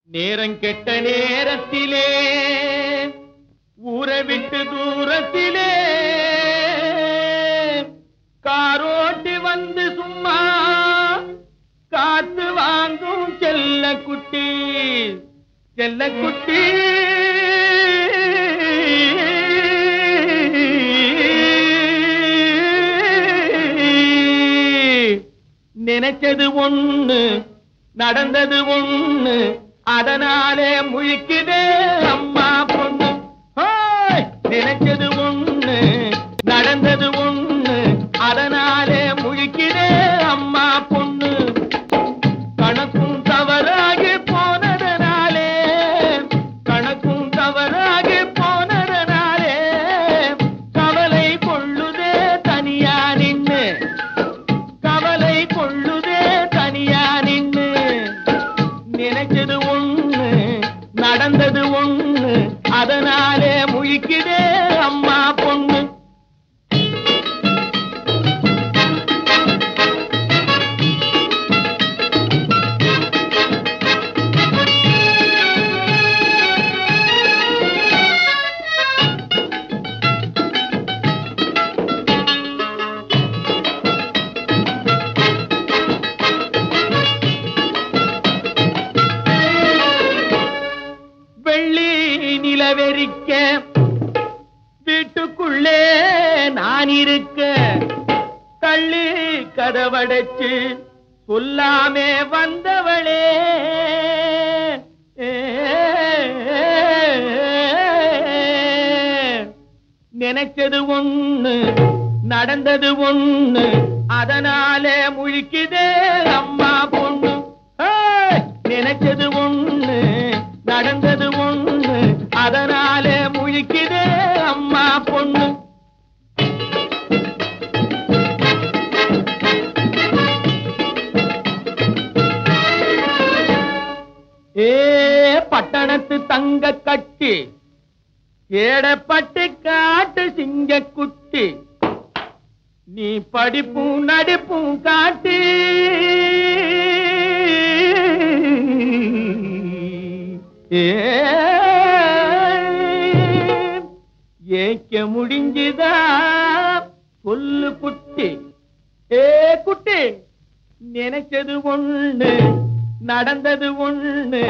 நேரம் கெட்ட நேரத்திலே ஊரை விட்டு தூரத்திலே காரோட்டி வந்து சும்மா காத்து வாங்கும் செல்ல குட்டி செல்ல குட்டி நினைச்சது ஒண்ணு நடந்தது ஒண்ணு அதனாலே முழிக்குதே அம்மா பொண்ணு ஹோய்! நினைச்சது ஒண்ணு நடந்தது ஒண்ணு அதனாலே முழிக்குதே அம்மா பொண்ணு கணக்கும் தவறாகி போனதனாலே கணக்கும் தவறாகி போனதனாலே கவலை கொள்ளுதே தனியா நின்னு கவலை கொள்ளுதே தனியா நின்னு நினைச்சது ஒண்ணு நடந்தது ஒண்ணு அதனாலே முழிக்குதே அம்மா பொண்ணு வெள்ளி நிலவெறிக்க வீட்டுக்குள்ளே நான் இருக்க தள்ளி கதவடைச்சு சொல்லாமே வந்தவளே நினைச்சது ஒண்ணு நடந்தது ஒண்ணு அதனாலே முழிக்குதே அம்மா பொண்ணு ஏய்! நினைச்சது ஒண்ணு நடந்தது ஒண்ணு அதனாலே முழிக்குதே அம்மா பொண்ணு ஏ பட்டணத்து தங்க கட்டி ஏடப்பட்டு காட்டு சிங்க குட்டி நீ படிப்பும் நடிப்பும் காட்டி ஏ, ஏக்க முடிஞ்சுதா சொல்லு குட்டி ஏ குட்டி நினைச்சது ஒண்ணு நடந்தது ஒண்ணு